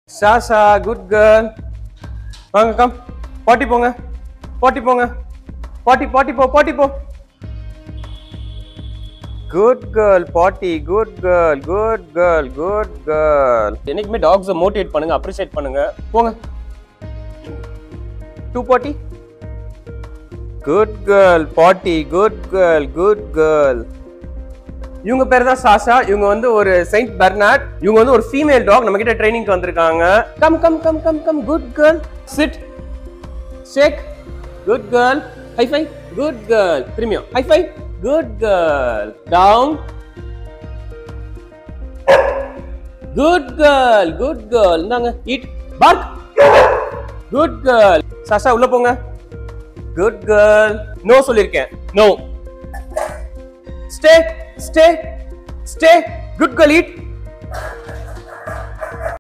சாசா good girl வாங்க come பாட்டி போங்க பாட்டி போங்க பாட்டி பாட்டி போ பாட்டி போ குட் கேர்ள் பாட்டி good girl good girl good girl என்னைக்குமே டாக்ஸை மோட்டிவேட் பண்ணுங்க அப்ரிஷியேட் பண்ணுங்க போங்க டூ பாட்டி குட் கேர்ள் பாட்டி குட் கேர்ள் குட் கேர்ள் இவங்க பேர் தான் சாஷா இவங்க வந்து ஒரு செயின்ட் பெர்னாட் இவங்க வந்து ஒரு ஃபீமேல் டாக் நம்ம கிட்ட ட்ரைனிங்க்கு வந்திருக்காங்க come come come come come good girl sit shake good girl high five good girl திரும்பியும் high five good girl down good girl good girl இந்தாங்க ஈட் பார்க் குட் கேர்ள் சாஷா உள்ள போங்க குட் கேர்ள் நோ சொல்லிருக்கேன் no stay stay stay good girl eat